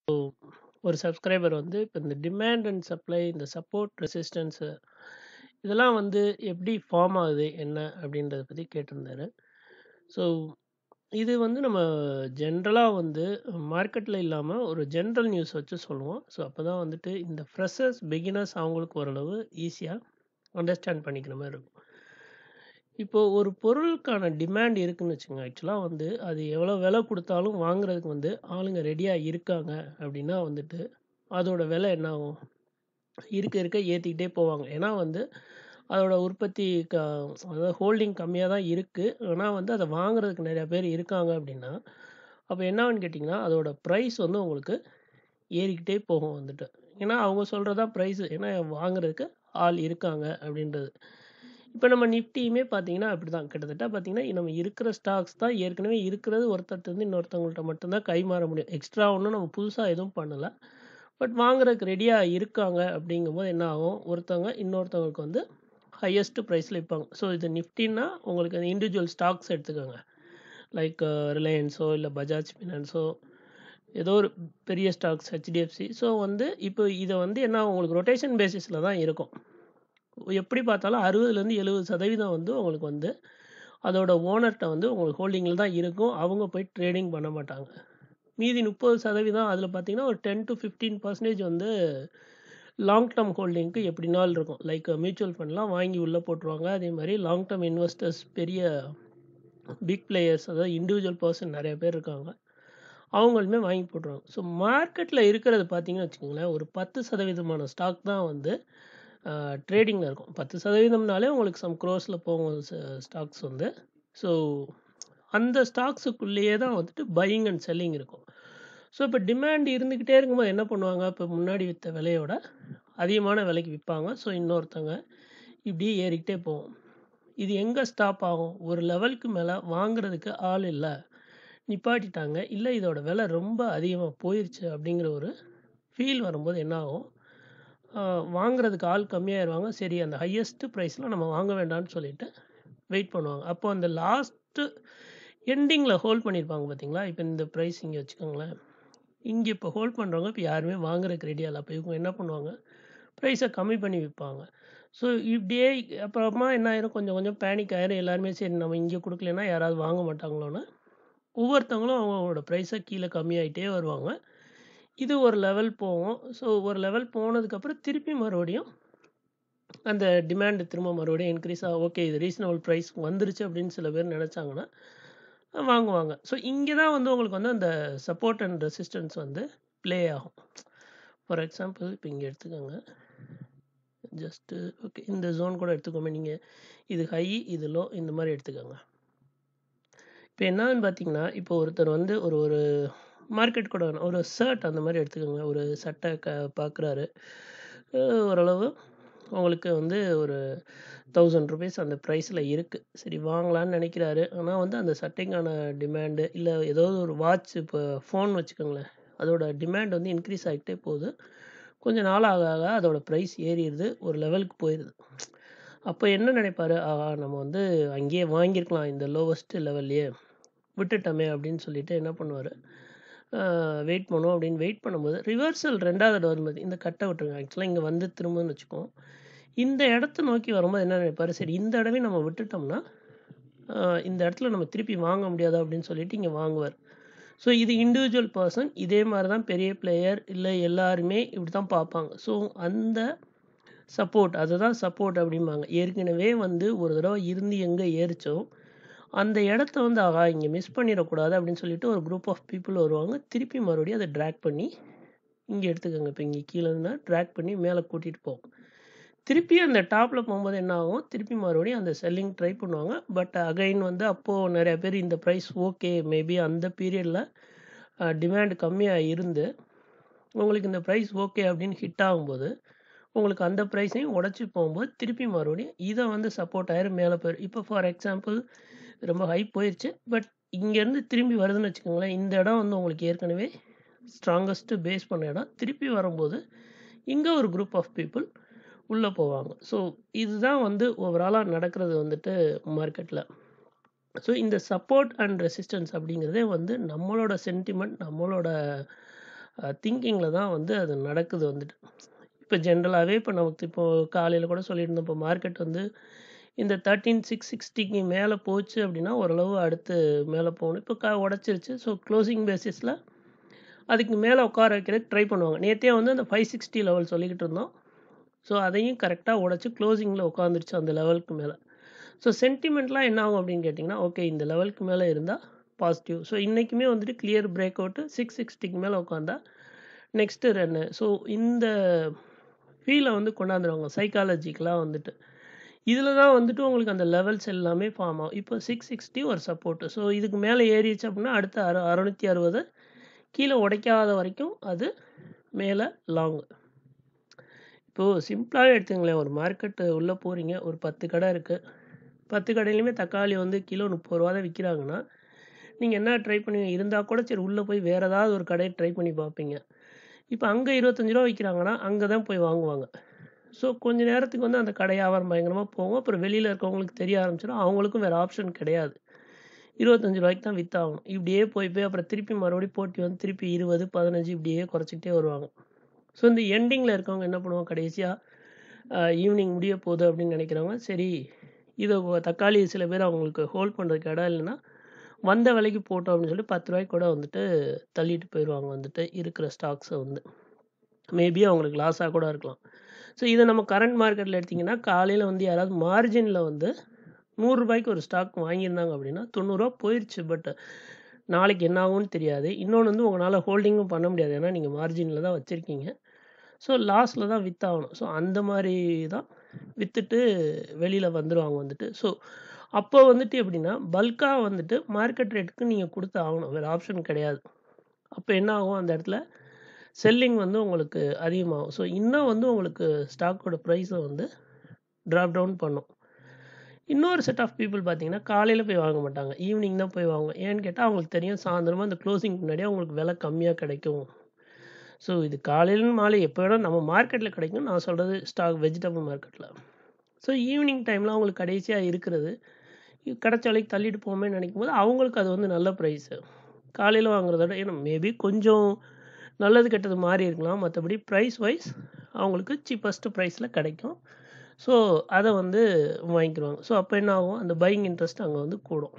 ஒரு சப்ஸ்கிரைபர் வந்து இப்போ இந்த டிமாண்ட் அண்ட் சப்ளை இந்த சப்போர்ட் ரெசிஸ்டன்ஸு இதெல்லாம் வந்து எப்படி ஃபார்ம் ஆகுது என்ன அப்படின்றத பற்றி கேட்டிருந்தாரு ஸோ இது வந்து நம்ம ஜென்ரலாக வந்து மார்க்கெட்டில் இல்லாமல் ஒரு ஜென்ரல் நியூஸ் வச்சு சொல்லுவோம் ஸோ அப்போ தான் வந்துட்டு இந்த ஃப்ரெஷர்ஸ் பிகினர்ஸ் அவங்களுக்கு ஓரளவு ஈஸியாக அண்டர்ஸ்டாண்ட் பண்ணிக்கிற மாதிரி இருக்கும் இப்போ ஒரு பொருளுக்கான டிமாண்ட் இருக்குன்னு வச்சுக்கோங்க ஆக்சுவலாக வந்து அது எவ்வளோ விலை கொடுத்தாலும் வாங்குறதுக்கு வந்து ஆளுங்க ரெடியாக இருக்காங்க அப்படின்னா வந்துட்டு அதோட விலை என்ன ஆகும் இருக்க இருக்க ஏற்றிக்கிட்டே போவாங்க ஏன்னா வந்து அதோட உற்பத்தி க அதாவது ஹோல்டிங் கம்மியாக தான் இருக்குது ஆனால் வந்து அதை வாங்குறதுக்கு நிறையா பேர் இருக்காங்க அப்படின்னா அப்போ என்னான்னு கேட்டிங்கன்னா அதோட ப்ரைஸ் வந்து உங்களுக்கு ஏறிக்கிட்டே போகும் வந்துட்டு ஏன்னா அவங்க சொல்கிறதா ப்ரைஸு ஏன்னா வாங்குறதுக்கு ஆள் இருக்காங்க அப்படின்றது இப்போ நம்ம நிஃப்டியுமே பார்த்தீங்கன்னா அப்படி தான் கிட்டத்தட்ட பார்த்தீங்கன்னா நம்ம இருக்கிற ஸ்டாக்ஸ் தான் ஏற்கனவே இருக்கிறது ஒருத்தர்ட்ட இருந்து இன்னொருத்தவங்கள்ட்ட மட்டும்தான் கை மாற முடியும் எக்ஸ்ட்ரா ஒன்றும் நம்ம புதுசாக எதுவும் பண்ணலை பட் வாங்குறதுக்கு ரெடியாக இருக்காங்க அப்படிங்கும்போது என்ன ஆகும் ஒருத்தவங்க இன்னொருத்தவங்களுக்கு வந்து ஹையஸ்ட் ப்ரைஸில் விற்பாங்க ஸோ இது நிஃப்டின்னா உங்களுக்கு அந்த இண்டிவிஜுவல் ஸ்டாக்ஸ் எடுத்துக்கோங்க லைக் ரிலையன்ஸோ இல்லை பஜாஜ் ஃபினான்ஸோ ஏதோ ஒரு பெரிய ஸ்டாக்ஸ் ஹெச்டிஎஃப்சி ஸோ வந்து இப்போ இதை வந்து என்ன உங்களுக்கு ரொட்டேஷன் பேசிஸில் தான் இருக்கும் எப்படி பார்த்தாலும் அறுபதுலேருந்து எழுபது சதவீதம் வந்து உங்களுக்கு வந்து அதோட ஓனர்கிட்ட வந்து உங்களுக்கு ஹோல்டிங்கில் தான் இருக்கும் அவங்க போய் ட்ரேடிங் பண்ண மாட்டாங்க மீதி முப்பது சதவீதம் அதில் பார்த்தீங்கன்னா ஒரு டென் டு ஃபிஃப்டீன் பர்சன்டேஜ் வந்து லாங் டேர்ம் ஹோல்டிங்க்கு எப்படினாலும் இருக்கும் லைக் மியூச்சுவல் ஃபண்ட்லாம் வாங்கி உள்ளே போட்டுருவாங்க அதே மாதிரி லாங் டேர்ம் இன்வெஸ்டர்ஸ் பெரிய பிக் பிளேயர்ஸ் அதாவது இண்டிவிஜுவல் பர்சன் நிறைய பேர் இருக்காங்க அவங்களுமே வாங்கி போட்டுருவாங்க ஸோ மார்க்கெட்டில் இருக்கிறது பார்த்தீங்கன்னு வச்சுக்கோங்களேன் ஒரு பத்து சதவீதமான ஸ்டாக் தான் வந்து ட்ரேடிங்கில் இருக்கும் பத்து சதவீதம்னாலே உங்களுக்கு சம் க்ரோஸில் போகும் ஸ்டாக்ஸ் வந்து ஸோ அந்த ஸ்டாக்ஸுக்குள்ளேயே தான் வந்துட்டு பையிங் அண்ட் செல்லிங் இருக்கும் ஸோ இப்போ டிமாண்ட் இருந்துக்கிட்டே இருக்கும்போது என்ன பண்ணுவாங்க இப்போ முன்னாடி விற்ற விலையோட அதிகமான விலைக்கு விற்பாங்க ஸோ இன்னொருத்தங்க இப்படியே ஏறிக்கிட்டே போகும் இது எங்கே ஸ்டாப் ஆகும் ஒரு லெவலுக்கு மேலே வாங்குறதுக்கு ஆள் இல்லை நிப்பாட்டிட்டாங்க இல்லை இதோட விலை ரொம்ப அதிகமாக போயிடுச்சு அப்படிங்கிற ஒரு ஃபீல் வரும்போது என்ன ஆகும் வாங்குறதுக்கு ஆள் கம்மியாயிருவாங்க சரி அந்த ஹையஸ்ட்டு ப்ரைஸில் நம்ம வாங்க வேண்டாம்னு சொல்லிட்டு வெயிட் பண்ணுவாங்க அப்போ அந்த லாஸ்ட்டு எண்டிங்கில் ஹோல்ட் பண்ணியிருப்பாங்க பார்த்தீங்களா இப்போ இந்த ப்ரைஸ் இங்கே வச்சுக்கோங்களேன் இங்கே இப்போ ஹோல்ட் பண்ணுறவங்க இப்போ யாருமே வாங்குறதுக்கு ரெடியாக இல்லை அப்போ இவங்க என்ன பண்ணுவாங்க ப்ரைஸை கம்மி பண்ணி விற்பாங்க ஸோ இப்படியே அப்புறமா என்ன ஆயிரும் கொஞ்சம் கொஞ்சம் பேனிக் ஆயிரும் எல்லாருமே சரி நம்ம இங்கே கொடுக்கலன்னா யாராவது வாங்க மாட்டாங்களோன்னு ஒவ்வொருத்தவங்களும் அவங்களோட ப்ரைஸை கீழே கம்மியாயிட்டே வருவாங்க இது ஒரு லெவல் போகும் ஸோ ஒரு லெவல் போனதுக்கப்புறம் திருப்பி மறுபடியும் அந்த டிமாண்டு திரும்ப மறுபடியும் இன்க்ரீஸ் ஆகும் ஓகே இது ரீசனபிள் ப்ரைஸ் வந்துருச்சு அப்படின்னு சில பேர் நினச்சாங்கன்னா வாங்குவாங்க ஸோ இங்கே தான் வந்து உங்களுக்கு வந்து அந்த சப்போர்ட் அண்ட் ரெசிஸ்டன்ஸ் வந்து ப்ளே ஆகும் ஃபார் எக்ஸாம்பிள் இப்போ இங்கே எடுத்துக்கோங்க ஜஸ்ட்டு ஓகே இந்த ஜோன் கூட எடுத்துக்கோமே நீங்கள் இது ஹை இது லோ இந்த மாதிரி எடுத்துக்கோங்க இப்போ என்னன்னு பார்த்தீங்கன்னா இப்போ ஒருத்தர் வந்து ஒரு ஒரு மார்க்கெட் கூட ஒரு ஷர்ட் அந்த மாதிரி எடுத்துக்கோங்க ஒரு சட்டை க பார்க்குறாரு ஓரளவு உங்களுக்கு வந்து ஒரு தௌசண்ட் ருபீஸ் அந்த ப்ரைஸில் இருக்குது சரி வாங்கலான்னு நினைக்கிறாரு ஆனால் வந்து அந்த சட்டைக்கான டிமாண்டு இல்லை ஏதாவது ஒரு வாட்ச் இப்போ ஃபோன் வச்சுக்கோங்களேன் அதோட டிமாண்ட் வந்து இன்க்ரீஸ் ஆகிட்டே போகுது கொஞ்சம் நாள் ஆக ஆக அதோட ப்ரைஸ் ஏறிடுது ஒரு லெவலுக்கு போயிடுது அப்போ என்ன நினைப்பாரு ஆஹா நம்ம வந்து அங்கேயே வாங்கியிருக்கலாம் இந்த லோவஸ்ட்டு லெவல்லையே விட்டுட்டோமே அப்படின்னு சொல்லிட்டு என்ன பண்ணுவார் வெயிட் பண்ணுவோம் அப்படின்னு வெயிட் பண்ணும்போது ரிவர்சல் ரெண்டாவது தடவை வரும்போது இந்த கட்டை விட்டுருங்க ஆக்சுவலாக இங்கே வந்து திரும்பன்னு வச்சுக்கோம் இந்த இடத்த நோக்கி வரும்போது என்ன நினைப்பாரு சரி இந்த இடமே நம்ம விட்டுட்டோம்னா இந்த இடத்துல நம்ம திருப்பி வாங்க முடியாது அப்படின்னு சொல்லிட்டு இங்கே வாங்குவார் ஸோ இது இண்டிவிஜுவல் பர்சன் இதே மாதிரி தான் பெரிய பிளேயர் இல்லை எல்லாருமே இப்படி தான் பார்ப்பாங்க ஸோ அந்த சப்போர்ட் அதுதான் சப்போர்ட் அப்படிம்பாங்க ஏற்கனவே வந்து ஒரு தடவை இருந்து எங்கே ஏறிச்சோ அந்த இடத்த வந்து ஆகா இங்கே மிஸ் பண்ணிடக்கூடாது அப்படின்னு சொல்லிட்டு ஒரு குரூப் ஆஃப் பீப்புள் வருவாங்க திருப்பி மறுபடியும் அதை ட்ராக் பண்ணி இங்கே எடுத்துக்கோங்க இப்போ இங்கே கீழே இருந்தால் ட்ராக் பண்ணி மேலே கூட்டிகிட்டு போகும் திருப்பி அந்த டாப்பில் போகும்போது என்ன ஆகும் திருப்பி மறுபடியும் அந்த செல்லிங் ட்ரை பண்ணுவாங்க பட் அகைன் வந்து அப்போது நிறைய பேர் இந்த ப்ரைஸ் ஓகே மேபி அந்த பீரியடில் டிமாண்ட் கம்மியாக இருந்து உங்களுக்கு இந்த ப்ரைஸ் ஓகே அப்படின்னு ஹிட் ஆகும்போது உங்களுக்கு அந்த ப்ரைஸையும் உடச்சி போகும்போது திருப்பி மறுபடியும் இதை வந்து சப்போர்ட் ஆயிரும் மேலே போயிடும் இப்போ ஃபார் எக்ஸாம்பிள் ரொம்ப ஹை போயிடுச்சு பட் இங்கேருந்து திரும்பி வருதுன்னு வச்சுக்கோங்களேன் இந்த இடம் வந்து உங்களுக்கு ஏற்கனவே ஸ்ட்ராங்கஸ்ட்டு பேஸ் பண்ண இடம் திருப்பி வரும்போது இங்கே ஒரு குரூப் ஆஃப் பீப்புள் உள்ளே போவாங்க ஸோ இதுதான் வந்து ஓவராலாக நடக்கிறது வந்துட்டு மார்க்கெட்டில் ஸோ இந்த சப்போர்ட் அண்ட் ரெசிஸ்டன்ஸ் அப்படிங்கிறதே வந்து நம்மளோட சென்டிமெண்ட் நம்மளோட திங்கிங்கில் தான் வந்து அது நடக்குது வந்துட்டு இப்போ ஜென்ரலாகவே இப்போ நமக்கு இப்போ காலையில் கூட சொல்லியிருந்தோம் இப்போ மார்க்கெட் வந்து இந்த தேர்ட்டீன் சிக்ஸ் சிக்ஸ்டிக்கு மேலே போச்சு அப்படின்னா ஓரளவு அடுத்து மேலே போகணும் இப்போ கா உடச்சிருச்சு ஸோ க்ளோசிங் பேசிஸில் அதுக்கு மேலே உட்கார வைக்கிறதுக்கு ட்ரை பண்ணுவாங்க நேற்றே வந்து அந்த ஃபைவ் சிக்ஸ்டி லெவல் சொல்லிக்கிட்டு இருந்தோம் ஸோ அதையும் கரெக்டாக உடச்சி க்ளோசிங்கில் உட்காந்துருச்சு அந்த லெவலுக்கு மேலே ஸோ சென்டிமெண்ட்லாம் என்ன ஆகும் அப்படின்னு கேட்டிங்கன்னா ஓகே இந்த லெவலுக்கு மேலே இருந்தால் பாசிட்டிவ் ஸோ இன்றைக்குமே வந்துட்டு கிளியர் பிரேக் அவுட்டு சிக்ஸ் சிக்ஸ்டிக்கு மேலே உட்காந்தா நெக்ஸ்ட்டு ரன்னு ஸோ இந்த ஃபீலை வந்து கொண்டாந்துருவாங்க சைக்காலஜிக்கலாக வந்துட்டு இதில் தான் வந்துட்டு உங்களுக்கு அந்த லெவல்ஸ் எல்லாமே ஃபார்ம் ஆகும் இப்போ சிக்ஸ் சிக்ஸ்டி ஒரு சப்போர்ட்டு ஸோ இதுக்கு மேலே ஏறிச்சு அப்படின்னா அடுத்த அறு அறுநூற்றி அறுபது கீழே உடைக்காத வரைக்கும் அது மேலே லாங் இப்போது சிம்பிளாகவே எடுத்துங்களேன் ஒரு மார்க்கெட்டு உள்ளே போகிறீங்க ஒரு பத்து கடை இருக்குது பத்து கடையிலையுமே தக்காளி வந்து கிலோ முப்பது ரூபா தான் விற்கிறாங்கன்னா நீங்கள் என்ன ட்ரை பண்ணுவீங்க இருந்தால் கூட சரி உள்ளே போய் வேறு ஏதாவது ஒரு கடையை ட்ரை பண்ணி பார்ப்பீங்க இப்போ அங்கே இருபத்தஞ்சி ரூபா விற்கிறாங்கன்னா அங்கே தான் போய் வாங்குவாங்க ஸோ கொஞ்ச நேரத்துக்கு வந்து அந்த கடை வியாபாரம் பயங்கரமாக போகும் அப்புறம் வெளியில் இருக்கவங்களுக்கு தெரிய ஆரம்பிச்சிடும் அவங்களுக்கும் வேறு ஆப்ஷன் கிடையாது இருபத்தஞ்சி ரூபாய்க்கு தான் விற்றாகணும் இப்படியே போய் போய் அப்புறம் திருப்பி மறுபடியும் போட்டி வந்து திருப்பி இருபது பதினஞ்சு இப்படியே குறைச்சிக்கிட்டே வருவாங்க ஸோ இந்த எண்டிங்கில் இருக்கவங்க என்ன பண்ணுவாங்க கடைசியாக ஈவினிங் முடிய போகுது அப்படின்னு நினைக்கிறவங்க சரி இதை தக்காளி சில பேர் அவங்களுக்கு ஹோல்ட் பண்ணுறதுக்கு இடம் இல்லைன்னா வந்த விலைக்கு போட்டோம் அப்படின்னு சொல்லி பத்து ரூபாய்க்கு கூட வந்துட்டு தள்ளிட்டு போயிடுவாங்க வந்துட்டு இருக்கிற ஸ்டாக்ஸை வந்து மேபி அவங்களுக்கு லாஸாக கூட இருக்கலாம் ஸோ இதை நம்ம கரண்ட் மார்க்கெட்டில் எடுத்திங்கன்னா காலையில் வந்து யாராவது மார்ஜினில் வந்து நூறுரூபாய்க்கு ஒரு ஸ்டாக் வாங்கியிருந்தாங்க அப்படின்னா தொண்ணூறுரூவா போயிடுச்சு பட் நாளைக்கு என்ன ஆகும்னு தெரியாது இன்னொன்று வந்து உங்களால் ஹோல்டிங்கும் பண்ண முடியாது ஏன்னா நீங்கள் மார்ஜினில் தான் வச்சுருக்கீங்க ஸோ லாஸில் தான் வித்தாகணும் ஸோ அந்த மாதிரி தான் விற்றுட்டு வெளியில் வந்துடுவாங்க வந்துட்டு ஸோ அப்போ வந்துட்டு எப்படின்னா பல்காக வந்துட்டு மார்க்கெட் ரேட்டுக்கு நீங்கள் கொடுத்து ஆகணும் வேறு ஆப்ஷன் கிடையாது அப்போ என்ன ஆகும் அந்த இடத்துல செல்லிங் வந்து உங்களுக்கு அதிகமாகும் ஸோ இன்னும் வந்து உங்களுக்கு ஸ்டாக்கோட ப்ரைஸை வந்து ட்ராப் டவுன் பண்ணும் இன்னொரு செட் ஆஃப் பீப்புள் பார்த்தீங்கன்னா காலையில் போய் வாங்க மாட்டாங்க ஈவினிங் தான் போய் வாங்குவோம் ஏன்னு கேட்டால் அவங்களுக்கு தெரியும் சாயந்தரமாக அந்த க்ளோசிங் முன்னாடியே அவங்களுக்கு விலை கம்மியாக கிடைக்கும் ஸோ இது காலையிலும் மாலை எப்போ வேணால் நம்ம மார்க்கெட்டில் கிடைக்கும் நான் சொல்கிறது ஸ்டாக் வெஜிடபிள் மார்க்கெட்டில் ஸோ ஈவினிங் டைமில் அவங்களுக்கு கடைசியாக இருக்கிறது கிடைச்ச விலைக்கு தள்ளிட்டு போமே நினைக்கும் போது அவங்களுக்கு அது வந்து நல்ல ப்ரைஸு காலையில் வாங்குறத விட ஏன்னா மேபி கொஞ்சம் நல்லது கெட்டது மாறி இருக்கலாம் மற்றபடி ப்ரைஸ் வைஸ் அவங்களுக்கு சீப்பஸ்ட்டு ப்ரைஸில் கிடைக்கும் ஸோ அதை வந்து வாங்கிக்கிடுவாங்க ஸோ அப்போ என்ன ஆகும் அந்த பையிங் இன்ட்ரெஸ்ட் அங்கே வந்து கூடும்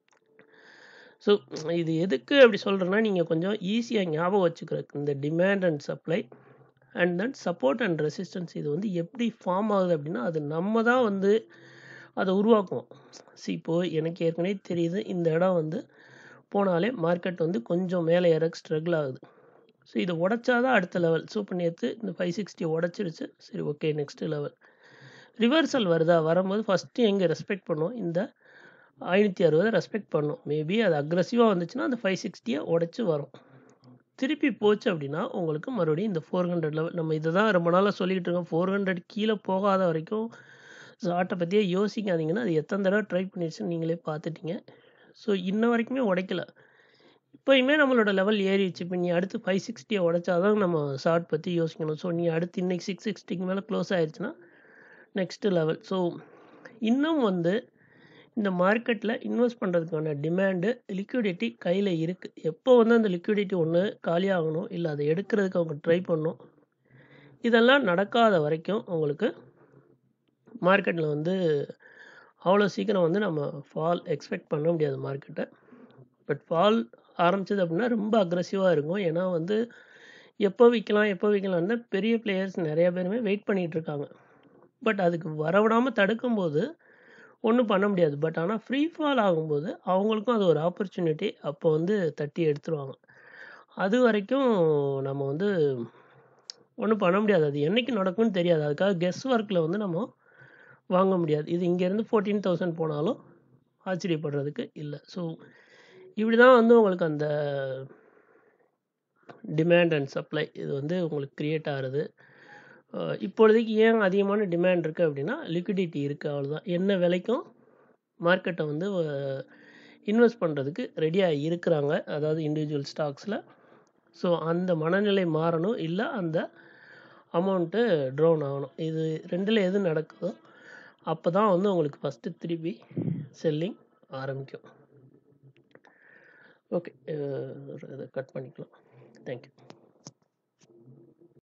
ஸோ இது எதுக்கு அப்படி சொல்கிறேன்னா நீங்கள் கொஞ்சம் ஈஸியாக ஞாபகம் வச்சுக்கிறதுக்கு இந்த demand and supply and then support and resistance இது வந்து எப்படி ஃபார்ம் ஆகுது அப்படின்னா அது நம்ம தான் வந்து அதை உருவாக்குவோம் சி இப்போது எனக்கு ஏற்கனவே தெரியுது இந்த இடம் வந்து போனாலே மார்க்கெட் வந்து கொஞ்சம் மேலே ஏற ஸ்ட்ரகிள் ஆகுது ஸோ இதை உடச்சாதான் அடுத்த லெவல் ஸோ இப்போ நேற்று இந்த ஃபைவ் சிக்ஸ்டி உடச்சிருச்சு சரி ஓகே நெக்ஸ்ட் லெவல் ரிவர்சல் வருதா வரும்போது ஃபஸ்ட்டு எங்கே ரெஸ்பெக்ட் பண்ணுவோம் இந்த ஐநூற்றி அறுபதை ரெஸ்பெக்ட் பண்ணும் மேபி அது அக்ரஸிவாக வந்துச்சுன்னா அந்த ஃபைவ் சிக்ஸ்டியை உடச்சி வரும் திருப்பி போச்சு அப்படின்னா உங்களுக்கு மறுபடியும் இந்த ஃபோர் ஹண்ட்ரட் லெவல் நம்ம இதை தான் ரொம்ப நாளாக சொல்லிக்கிட்டு இருக்கோம் ஃபோர் ஹண்ட்ரட் கீழே போகாத வரைக்கும் ஷார்ட்டை பற்றியே யோசிக்காதீங்கன்னா அது எத்தனை தடவை ட்ரை பண்ணிடுச்சுன்னு நீங்களே பார்த்துட்டீங்க ஸோ இன்ன வரைக்குமே உடைக்கல இப்போயுமே நம்மளோட லெவல் ஏறிடுச்சு இப்போ நீ அடுத்து ஃபைவ் சிக்ஸ்டியை உடைச்சாதான் நம்ம ஷார்ட் பற்றி யோசிக்கணும் ஸோ நீ அடுத்து இன்னைக்கு சிக்ஸ் சிக்ஸ்டிக்கு மேலே க்ளோஸ் ஆயிடுச்சுன்னா நெக்ஸ்ட்டு லெவல் ஸோ இன்னும் வந்து இந்த மார்க்கெட்டில் இன்வெஸ்ட் பண்ணுறதுக்கான டிமாண்டு லிக்விடிட்டி கையில் இருக்குது எப்போ வந்து அந்த லிக்விடிட்டி ஒன்று காலியாகணும் இல்லை அதை எடுக்கிறதுக்கு அவங்க ட்ரை பண்ணணும் இதெல்லாம் நடக்காத வரைக்கும் உங்களுக்கு மார்க்கெட்டில் வந்து அவ்வளோ சீக்கிரம் வந்து நம்ம ஃபால் எக்ஸ்பெக்ட் பண்ண முடியாது மார்க்கெட்டை பட் ஃபால் ஆரம்பிச்சது அப்படின்னா ரொம்ப அக்ரஸிவாக இருக்கும் ஏன்னா வந்து எப்போ விற்கலாம் எப்போ விற்கலாம்னு பெரிய பிளேயர்ஸ் நிறைய பேருமே வெயிட் பண்ணிகிட்டு இருக்காங்க பட் அதுக்கு வரவிடாமல் தடுக்கும்போது ஒன்றும் பண்ண முடியாது பட் ஆனால் ஃப்ரீ ஃபால் ஆகும்போது அவங்களுக்கும் அது ஒரு ஆப்பர்ச்சுனிட்டி அப்போ வந்து தட்டி எடுத்துருவாங்க அது வரைக்கும் நம்ம வந்து ஒன்றும் பண்ண முடியாது அது என்றைக்கு நடக்கும்னு தெரியாது அதுக்காக கெஸ் ஒர்க்கில் வந்து நம்ம வாங்க முடியாது இது இங்கேருந்து ஃபோர்டீன் தௌசண்ட் போனாலும் ஆச்சரியப்படுறதுக்கு இல்லை ஸோ இப்படி தான் வந்து உங்களுக்கு அந்த டிமாண்ட் அண்ட் சப்ளை இது வந்து உங்களுக்கு க்ரியேட் ஆகுது அஹ் இப்பொழுதைக்கு ஏன் அதிகமான டிமாண்ட் இருக்குது அப்படின்னா லிக்விடிட்டி இருக்குது அவ்வளோதான் என்ன விலைக்கும் மார்க்கெட்டை வந்து இன்வெஸ்ட் பண்ணுறதுக்கு ரெடியாக இருக்கிறாங்க அதாவது இண்டிவிஜுவல் ஸ்டாக்ஸில் ஸோ அந்த மனநிலை மாறணும் இல்லை அந்த அமௌண்ட்டு ட்ரோன் ஆகணும் இது ரெண்டில் எது நடக்குதோ அப்போ தான் வந்து உங்களுக்கு ஃபஸ்ட்டு திருப்பி செல்லிங் ஆரம்பிக்கும் ஓகே இதை கட் பண்ணிக்கலாம் தேங்க்யூ